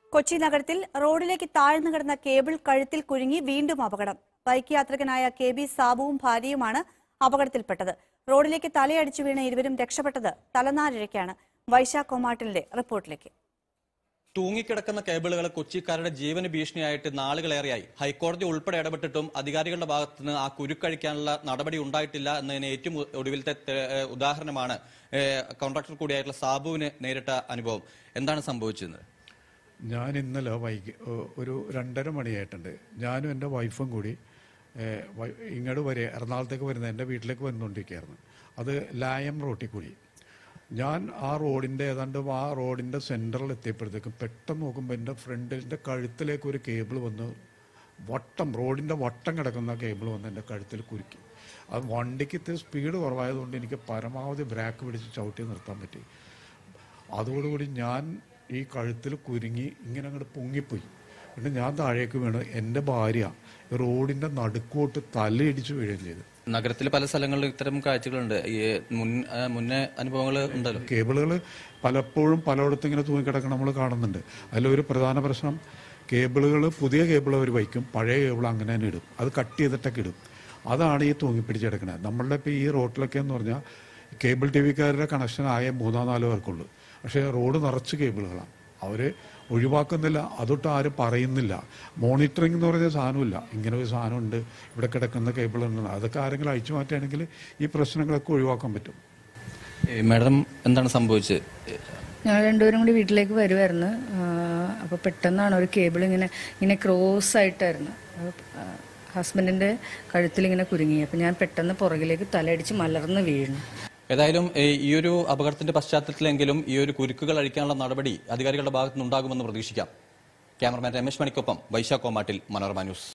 കൊച്ചി നഗരത്തിൽ റോഡിലേക്ക് താഴ്ന്നു കിടന്ന കേബിൾ കഴുത്തിൽ കുരുങ്ങി വീണ്ടും അപകടം ബൈക്ക് യാത്രികനായ കെ ബി സാബുവും ഭാര്യയുമാണ് അപകടത്തിൽപ്പെട്ടത് റോഡിലേക്ക് തലയടിച്ചു വീണ ഇരുവരും രക്ഷപ്പെട്ടത് തലനാരിഴയ്ക്കാണ് വൈശാഖ് കൊമാട്ടിലിന്റെ റിപ്പോർട്ടിലേക്ക് തൂങ്ങിക്കിടക്കുന്ന കേബിളുകൾ കൊച്ചിക്കാരുടെ ജീവന് ഭീഷണിയായിട്ട് നാളുകളേറെയായി ഹൈക്കോടതി ഉൾപ്പെടെ ഇടപെട്ടിട്ടും അധികാരികളുടെ ഭാഗത്ത് നിന്ന് ആ കുരുക്കഴിക്കാനുള്ള നടപടി ഉണ്ടായിട്ടില്ല എന്നതിന് ഏറ്റവും ഒ- ഒടുവിലത്തെ തെ- ഏഹ് ഉദാഹരണമാണ് ഏഹ് കോൺട്രാക്ടർ കൂടിയായിട്ടുള്ള സാബുവിന് നേരിട്ട അനുഭവം എന്താണ് സംഭവിച്ചത് ഞാൻ ഇന്നലെ വൈകി ഏഹ് ഒരു രണ്ടര മണിയായിട്ടുണ്ട് ഞാനും എൻ്റെ വൈഫും കൂടി ഏഹ് വൈ- ഇങ്ങോട്ട് വരെ എറണാകുളത്തേക്ക് വരുന്ന എൻ്റെ വീട്ടിലേക്ക് വന്നുകൊണ്ടിരിക്കുകയായിരുന്നു അത് ലായം റോട്ടിൽ കൂടി ഞാൻ ആ റോഡിൻ്റെ ഏതാണ്ട് ആ റോഡിൻ്റെ സെൻറ്ററിൽ എത്തിയപ്പോഴത്തേക്കും പെട്ടെന്ന് നോക്കുമ്പോൾ എൻ്റെ ഫ്രണ്ടിൻ്റെ കഴുത്തിലേക്ക് ഒരു കേബിൾ വന്ന് വട്ടം റോഡിൻ്റെ വട്ടം കിടക്കുന്ന കേബിൾ വന്ന് എൻ്റെ കഴുത്തിൽ കുരുക്കി അത് വണ്ടിക്ക് ഇത്തിരി സ്പീഡ് കുറവായതുകൊണ്ട് എനിക്ക് പരമാവധി ബ്രേക്ക് പിടിച്ച് ചവിട്ടി നിർത്താൻ പറ്റി അതോടുകൂടി ഞാൻ ഈ കഴുത്തിൽ കുരുങ്ങി ഇങ്ങനെ അങ്ങോട്ട് പൊങ്ങിപ്പോയി പിന്നെ ഞാൻ താഴേക്ക് വീണ് എൻ്റെ ഭാര്യ റോഡിൻ്റെ നടുക്കോട്ട് തലയിടിച്ച് വീഴുകയും ചെയ്തു നഗരത്തിൽ പല സ്ഥലങ്ങളിലും ഇത്തരം കാഴ്ചകളുണ്ട് ഈ മുൻ ആ, മുന്നേ അനുഭവങ്ങൾ ഉണ്ടല്ലോ കേബിളുകൾ പലപ്പോഴും പലയിടത്തും ഇങ്ങനെ തൂങ്ങിക്കിടക്കണം നമ്മൾ കാണുന്നുണ്ട് അതിലൊരു പ്രധാന പ്രശ്നം കേബിളുകൾ പുതിയ കേബിൾ അവർ വയ്ക്കും പഴയ കേബിൾ അങ്ങനെ തന്നെ ഇടും അത് കട്ട് ചെയ്തിട്ടൊക്കെ ഇടും അതാണ് ഈ തൂങ്ങിപ്പിടിച്ചെടുക്കുന്നത് നമ്മളുടെ ഇപ്പോൾ ഈ റോട്ടിലൊക്കെ എന്ന് പറഞ്ഞാൽ കേബിൾ ടി വിക്കാരുടെ കണക്ഷൻ ആയ മൂന്നോ നാലോ പേർക്കുള്ളൂ പക്ഷേ റോഡ് നിറച്ച് കേബിളുകളാണ് അവർ ഒഴിവാക്കുന്നില്ല അതൊട്ട് ആരും പറയുന്നില്ല മോണിറ്ററിംഗ് എന്ന് പറഞ്ഞ സാധനമില്ല ഇങ്ങനെ ഒരു സാധനമുണ്ട് ഇവിടെ കിടക്കുന്ന കേബിൾ ഉണ്ട് അതൊക്കെ ആരെങ്കിലും അഴിച്ചു മാറ്റുകയാണെങ്കിൽ ഈ പ്രശ്നങ്ങളൊക്കെ ഒഴിവാക്കാൻ പറ്റും ഏ, മാഡം എന്താണ് സംഭവിച്ചത് ഞങ്ങൾ രണ്ടുപേരും കൂടി വീട്ടിലേക്ക് വരുമായിരുന്നു അപ്പോൾ പെട്ടെന്നാണ് ഒരു കേബിൾ ഇങ്ങനെ ഇങ്ങനെ ക്രോസ് ആയിട്ടായിരുന്നു ഹസ്ബൻഡിൻ്റെ കഴുത്തിൽ ഇങ്ങനെ കുരുങ്ങി അപ്പോൾ ഞാൻ പെട്ടെന്ന് പുറകിലേക്ക് തലയടിച്ച് മലർന്ന് വീണു ഏതായാലും ഏ, ഈ ഒരു അപകടത്തിന്റെ പശ്ചാത്തലത്തിലെങ്കിലും ഈ ഒരു കുരുക്കുകൾ അഴിക്കാനുള്ള നടപടി അധികാരികളുടെ ഭാഗത്തുനിന്നുണ്ടാകുമെന്ന് പ്രതീക്ഷിക്കാം ക്യാമറമാൻ രമേശ് മണിക്കൊപ്പം വൈശാഖ് കോമാട്ടിൽ മനോരമ ന്യൂസ്